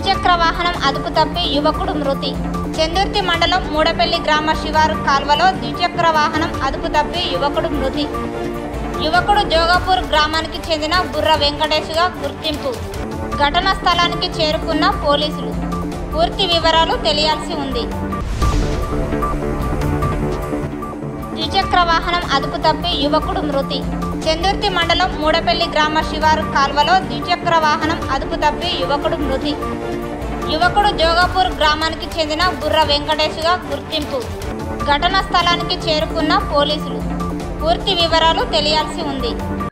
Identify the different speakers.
Speaker 1: ద్విచక్ర వాహనం అదుపు తప్పి యువకుడు మృతి చందుర్తి మండలం మూడపల్లి గ్రామ శివారు కాల్వలో ద్విచక్ర వాహనం అదుపు తప్పి యువకుడు మృతి యువకుడు జోగాపూర్ గ్రామానికి చెందిన బుర్ర వెంకటేష్గా గుర్తింపు ఘటనా స్థలానికి చేరుకున్న పోలీసులు పూర్తి వివరాలు తెలియాల్సి ఉంది ద్విచక్ర వాహనం అదుపు తప్పి యువకుడు మృతి చందుర్తి మండలం మూడపల్లి గ్రామ శివారు కాల్వలో ద్విచక్ర వాహనం అదుపు తప్పి యువకుడు మృతి యువకుడు జోగాపూర్ గ్రామానికి చెందిన బుర్ర వెంకటేష్గా గుర్తింపు ఘటనా స్థలానికి చేరుకున్న పోలీసులు పూర్తి వివరాలు తెలియాల్సి ఉంది